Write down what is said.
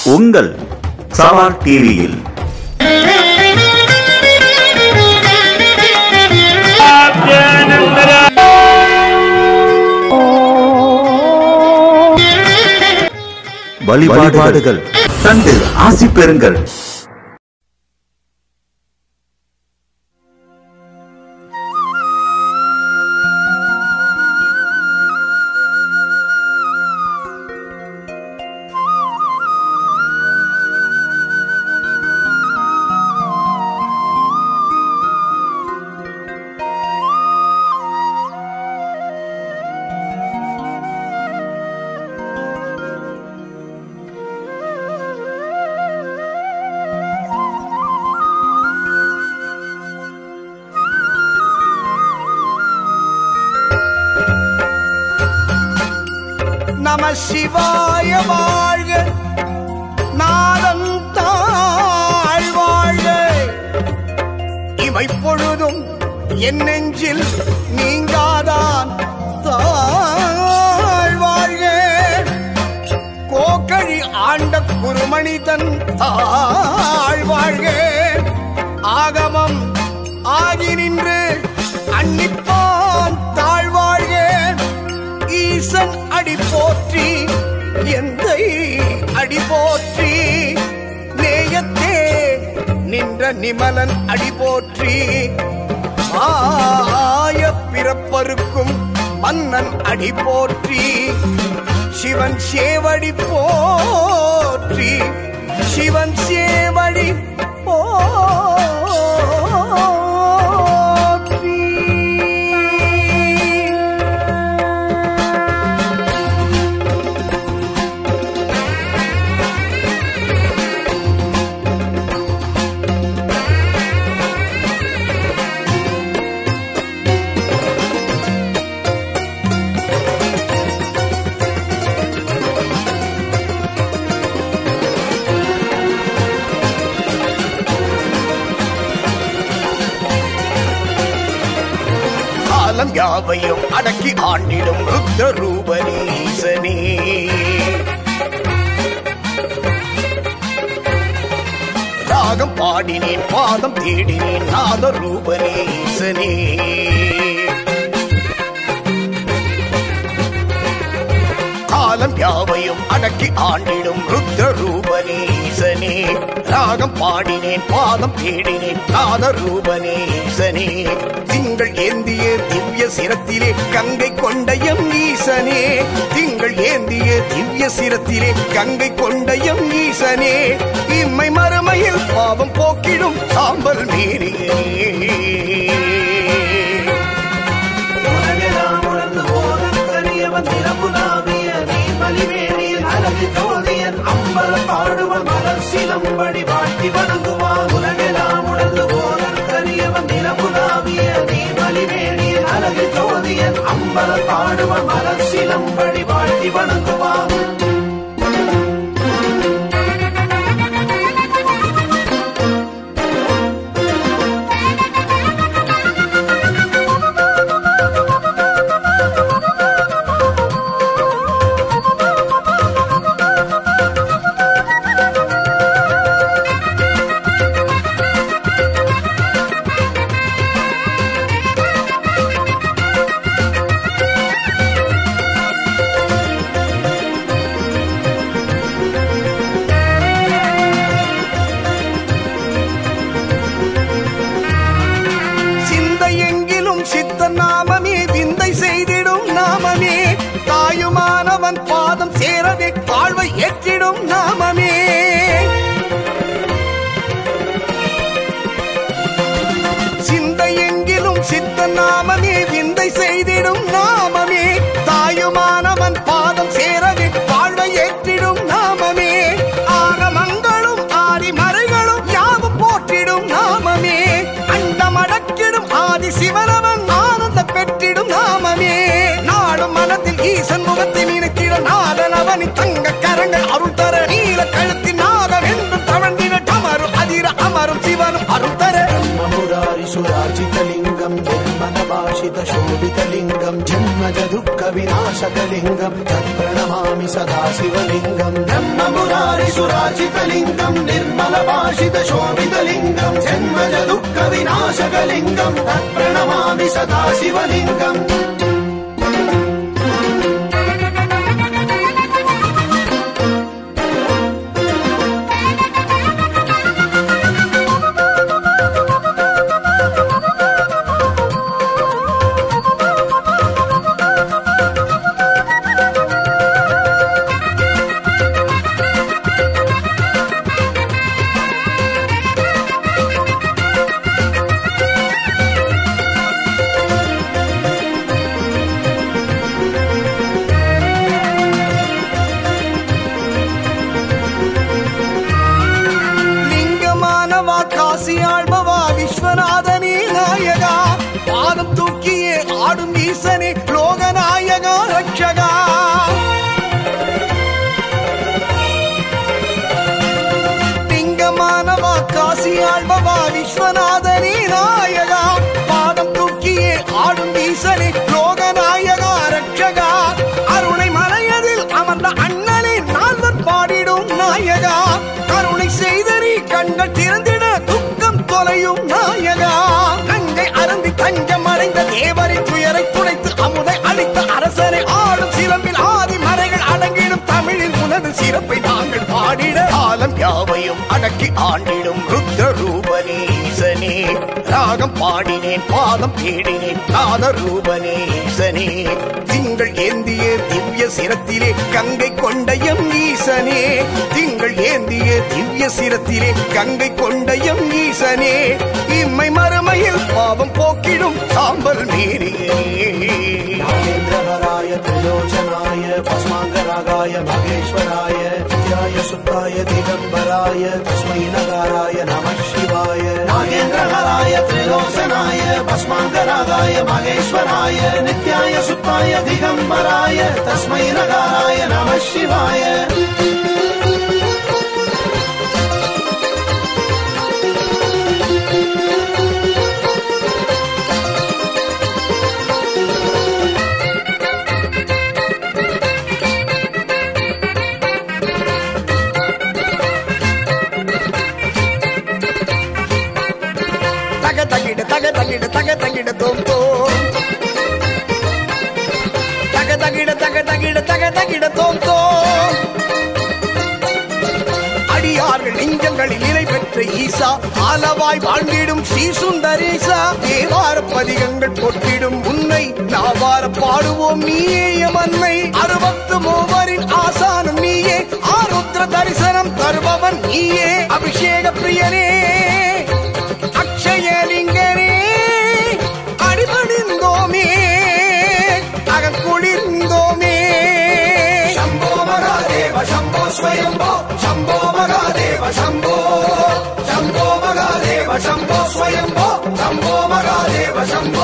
உங்கள் சவால் டிவியில் வழிபாடுகள் தந்து ஆசி பெறுங்கள் நம சிவாய வாழ்க நாதம் தாழ் வாழ்க இவை பொழுதும் என் நெஞ்சில் நீங்காதான் தாழ் வாழ்க கோக்கழி ஆண்ட குருமணிதன் தாழ் வாழ்க ஆகமம் ஆகி நின்று அன்னிப்பான் தாழ்வாழ்க ஈசன் அடி போற்றி எந்த அடி போற்றி நேயத்தே நின்ற நிமலன் அடி போற்றி ஆய பிறப்பருக்கும் மன்னன் அடி போற்றி சிவன் சேவடி போற்றி சிவன் சேவடி போற்றி காலம் யாவையும் அடக்கி ஆண்டிடும் ருத்த ரூபனீசனே ராகம் பாடினேன் பாதம் தேடினேன் நாத ரூபனீசனே காலம் யாவையும் அடக்கி ஆண்டிடும் ருத்த ரூபனீசனே ராகம் பாடினேன் பாதம் தேடினேன் நாத ரூபனீசனே திங்கள் ஏந்திய திவ்ய சிரத்திலே கங்கை கொண்டயம் ஈசனே திங்கள் ஏந்திய திவ்ய சிரத்திலே கங்கை கொண்டயம் ஈசனே இம்மை மறுமையில் பாவம் போக்கிடும் சாம்பல் மீறியே உலகெல்லாம் உணர்ந்து ஓதம் கரியவன் நிலமுலாவிய நீர்மலிவேணியில் அழகு ஜோதியன் அம்பல பாடுவன் மலர் சிலம்படி வாழ்த்தி வணங்குவான் உலகெல்லாம் உணர்ந்து ஓதம் கரியவன் நிலமுலாவிய நீர்மலிவேணியில் அழகு ஜோதியன் அம்பல பாடுவன் மலர் சிலம்படி வாழ்த்தி வணங்குவான் சிந்தை எங்கிலும் சித்த நாமமே விந்தை செய்திடும் நாமமே தாயுமானவன் பாதம் சேரவே வாழ்வை ஏற்றிடும் நாமமே சிந்தை எங்கிலும் சித்த நாமமே விந்தை செய்திடும் நாமமே தாயுமானவன் பாதம் சேரவே வாழ்வை ஏற்றிடும் நாமமே ஆகமங்களும் ஆதி மறைகளும் யாவும் போற்றிடும் நாமமே அண்டமடக்கிடும் ஆதி சிவனவன் ஆனந்த பெற்றிடும் நாமமே நாடும் மனத்தில் ஈசன் முகத்தை நினைத்திடும் நாதன் அவனின் தங்க கரங்கள் அருள் தர நீல கழுத்தின் நாகம் என்றும் தவழ்ந்திட அமரும் அதிர அமரும் சிவனும் அருள் தர ब्रह्ममुरारिसुरार्जितलिङ्गम् निर्मलभाषितशोभितलिङ्गम् जन्मज दुःख विनाशकलिङ्गम् तत्प्रणमामि सदा शिवलिङ्गम् ब्रह्ममुरारिसुराचितलिङ्गम् निर्मलभाषितशोभितलिङ्गम् जन्मज दुःखविनाशकलिङ्गम् तत्प्रणमामि सदा शिवलिङ्गम् லிங்கமானவா காசி ஆழ்பவா விஸ்வநாதனே நாயகா பாதம் தூக்கியே ஆடும் ஈசனே லோகநாயகா ரட்சகா லிங்கமானவா காசி ஆழ்பவா விஸ்வநாதனே நாயகா பாதம் தூக்கியே ஆடும் ஈசனே லோகநாயகா ரட்சகா அருணை மலையதில் அமர்ந்த அண்ணனே நால்வர் பாடிடும் நாயகா கருணை செய்த நீ கண்கள் திறந்திட துக்கம் தொலையும் நாயகா கங்கை அருந்தி தஞ்சம் அடைந்த தேவரை துயரை துடைத்து அமுதை அளித்த அரசரை ஆடும் சிலம்பில் ஆதி மறைகள் அடங்கிடும் தமிழில் உனது சிறப்பை நாங்கள் பாடிட காலம் யாவையும் அடக்கி ஆண்டிடும் ருத்ர ரூபனீசனே ராகம் பாடினேன் பாதம் தேடினேன் நாத ரூபனீசனே திங்கள் ஏந்திய திவ்ய சிரத்திலே கங்கை கொண்டயம் ஈசனே திங்கள் ஏந்திய திவ்ய சிரத்திலே கங்கை கொண்டயம் ஈசனே இம்மை மறுமையில் பாவம் போக்கிடும் சாம்பல் மீறியே नागेन्द्रहराय त्रिलोचनाय भस्माङ्गरागाय महेश्वराय नित्याय सुताय दिगम्बराय तस्मै नगाराय नमः शिवाय नागेन्द्रहराय त्रिलोचनाय भस्माङ्गरागाय महेश्वराय नित्याय सुताय दिगम्बराय तस्मै नगाराय नमः शिवाय தக தகிட தக தகிட தக தகிட தோம் தோம் தக தகிட தக தகிட தக தகிட தோம் தோம் அடியார்கள் நெஞ்சங்களில் நிலை பெற்ற ஈசா ஆலவாய் வாழ்ந்திடும் ஸ்ரீசுந்தரேசா தேவார பதிகங்கள் பொட்டிடும் உன்னை நாவார பாடுவோம் நீயே எமன்னை அறுபத்து மூவரின் ஆசானம் நீயே ஆருத்ர தரிசனம் தருபவன் நீயே அபிஷேக பிரியனே அக்ஷயலிங்கனே அடிபணிந்தோமே அகக்குளிர்ந்தோமே शम्भो महादेव शम्भो स्वयम्भो शम्भो महादेव शम्भो शम्भो महादेव शम्भो स्वयम्भो शम्भो महादेव शम्भो